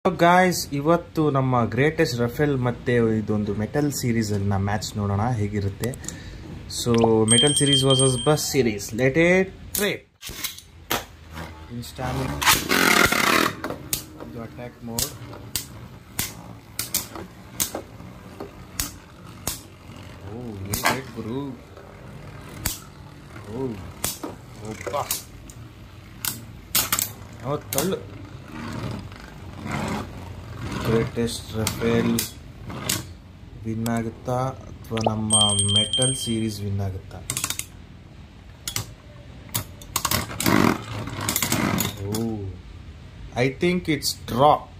guys ಇವತ್ತು ನಮ್ಮ greatest Rafale ಮತ್ತೆ ಇದೊಂದು ಮೆಟಲ್ ಸೀರೀಸ್ ಅನ್ನ ಮ್ಯಾಚ್ ನೋಡೋಣ ಹೇಗಿರುತ್ತೆ so metal series versus bus series ಲೆಟೆಡ್ ಟ್ರೇಪ್ ಇನ್ಸ್ಟಾಮಿಲ್ ಇದು ಅಟ್ಯಾಕ್ ಮೋಡ್ ಓ ಏನ್ ಗುರು ಓ ಓಪ್ಪ ಅವತ್ತು ತಳ್ಳು ಗ್ರೇಟೆಸ್ಟ್ ರಫೇಲ್ ವಿನ್ ಆಗುತ್ತಾ ಅಥವಾ ನಮ್ಮ ಮೆಟಲ್ ಸೀರೀಸ್ ವಿನ್ ಆಗುತ್ತಾ oh I think it's draw